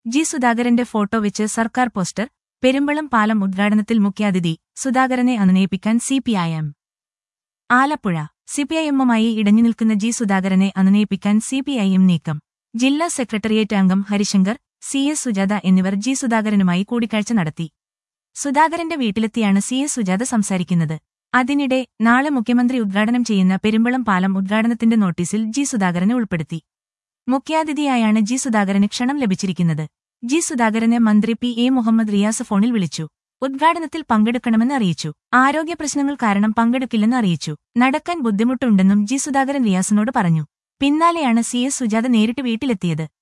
G സുധാകരന്റെ photo വെച്ച് സർക്കാർ പോസ്റ്റർ പെരുമ്പളം പാലം ഉദ്ഘാടനത്തിൽ മുഖ്യാതിഥി സുധാകരനെ അനുനയിപ്പിക്കാൻ സിപിഐഎം ആലപ്പുഴ സിപിഐഎമ്മുമായി ഇടഞ്ഞു നിൽക്കുന്ന ജി സുധാകരനെ അനുനയിപ്പിക്കാൻ സിപിഐഎം നീക്കം ജില്ലാ സെക്രട്ടേറിയറ്റ് അംഗം ഹരിശങ്കർ സി എസ് സുജാത എന്നിവർ ജി സുധാകരനുമായി കൂടിക്കാഴ്ച നടത്തി സുധാകരന്റെ വീട്ടിലെത്തിയാണ് സി എസ് സുജാത സംസാരിക്കുന്നത് അതിനിടെ നാളെ മുഖ്യമന്ത്രി ഉദ്ഘാടനം ചെയ്യുന്ന പെരുമ്പളം പാലം ഉദ്ഘാടനത്തിന്റെ നോട്ടീസിൽ ജി സുധാകരനെ ഉൾപ്പെടുത്തി മുഖ്യാതിഥിയായാണ് ജി സുധാകരന് ക്ഷണം ലഭിച്ചിരിക്കുന്നത് ജി സുധാകരനെ മന്ത്രി പി എ മുഹമ്മദ് റിയാസ് ഫോണിൽ വിളിച്ചു ഉദ്ഘാടനത്തിൽ പങ്കെടുക്കണമെന്ന് അറിയിച്ചു ആരോഗ്യ പ്രശ്നങ്ങൾ കാരണം പങ്കെടുക്കില്ലെന്ന് അറിയിച്ചു നടക്കാൻ ബുദ്ധിമുട്ടുണ്ടെന്നും ജി സുധാകരൻ റിയാസിനോട് പറഞ്ഞു പിന്നാലെയാണ് സി എസ് സുജാത നേരിട്ട് വീട്ടിലെത്തിയത്